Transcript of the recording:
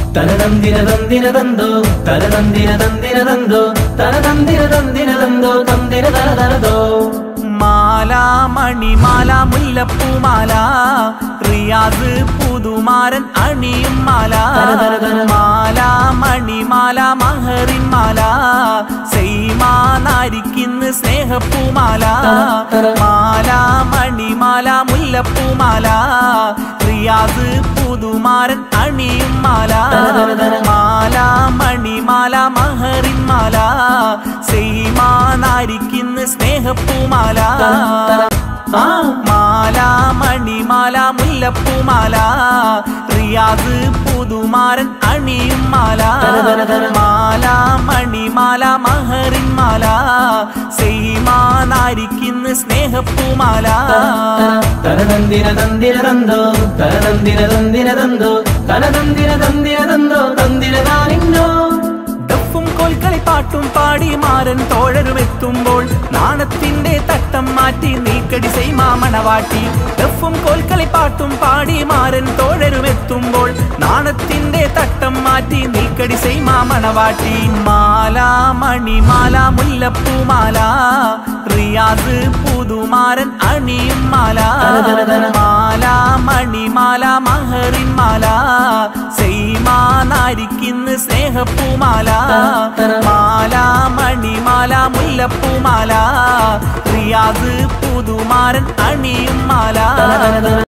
തനതന്തിര തന്തിര തന്തോ തനതന്തിര തന്തിര തന്തോ തനതന്തിര തന്തിര തന്തോ തന്തിര തന തനതോ മാല മണിമാല മുല്ലപ്പൂമാല റിയാസ് പുതുമാരൻ അണിയും മാല മാല മണിമാല മഹറിൻ മാല സെയ്മാ നാരിക്കിന്ന് സ്നേഹപ്പൂമാല മാല മണിമാല മുല്ലപ്പൂമാല റിയാസ് പുതുമാരൻ അണിയും മാല മാല മണിമാല മഹറിൻ മാല സെയ്മാ നാരിക്കിന്ന് സ്നേഹപ്പൂമാല ആ മാല മണിമാല മുല്ലപ്പൂമാല റിയാസ് പുതുമാരൻ അണിയും മാല മാല മണിമാല മഹറിൻ മാല സെയ്മാ നാരിക്കിന്ന് സ്നേഹപ്പൂമാല തനതന്തിര തന്തിര തന്തോ തനതന്തിര തന്തിര തന്തോ തനതന്തിര തന്തിര തന്തോ തന്തിര താനിന്നോ ദഫും കോൽക്കളി പാട്ടും പാടി മാരൻ തോഴരുമെത്തുമ്പോൾ നാണത്തിന്റെ തട്ടം മാറ്റി നീക്കടി സൈമാമണവാട്ടി ദഫും കോൽക്കളി പാട്ടും പാടി മാരൻ തോഴരുമെത്തുമ്പോൾ നാണത്തിന്റെ തട്ടം മാറ്റി നീക്കടി സൈമാമണവാട്ടി മാല മണിമാല മുല്ലപ്പൂമാല റിയാസ് പുതുമാരൻ അണിയും മാല മാല മണിമാല മഹറിൻ മാല സെയ്മാ നാരിക്കിന്ന് സ്നേഹപ്പൂമാല മാല മണിമാല മുല്ലപ്പൂമാല റിയാസ് പുതുമാരൻ അണിയും മാല